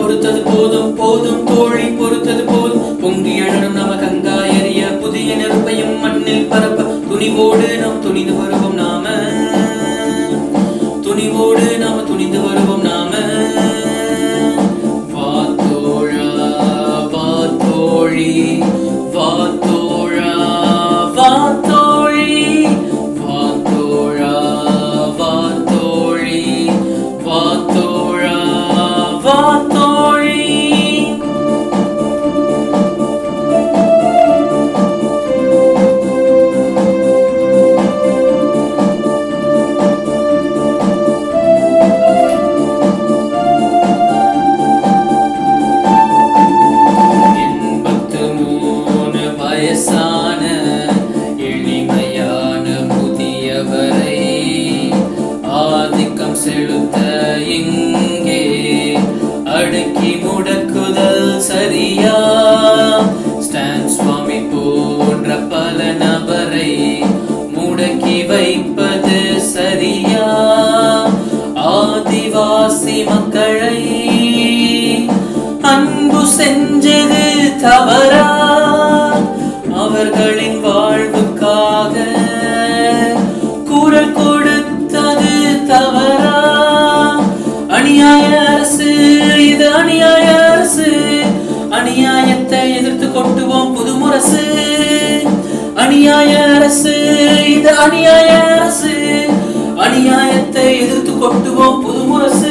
பொறுத்தது போதும் போதும் தோழி பொறுத்தது போதும் பொங்கி எழணும் நம கங்கா எறிய புதிய நெருப்பையும் மண்ணில் பரப்ப துணிவோடு நாம் துணிந்து வருவோம் நாம துணிவோடு நாம துணிந்து வருவோம் நாம வா தோழா வா தோழி வா தோழா வா தோழி வா தோழா வா தோழி வா தோழா வா தோழி எண்பத்து மூணு வயசான எளிமையான முதியவரை ஆதிக்கம் செலுத்த இங்கே அடுக்கி முடக்குதல் சரியா ஸ்டான் சுவாமி போன்ற பல நபரை முடக்கி வைப்பது சரியா ஆதிவாசி மக்களை அன்பு செஞ்சது தவறா அவர்களின் வாழ்வுக்காக குரல் கொடுத்தது தவறா அநியாய அரசு இது அநியாய அரசு அநியாயத்தை எதிர்த்து கொட்டுவோம் புது முரசு அநியாய அரசு இது அநியாய அரசு அநியாயத்தை எதிர்த்து கொட்டுவோம் புது முரசு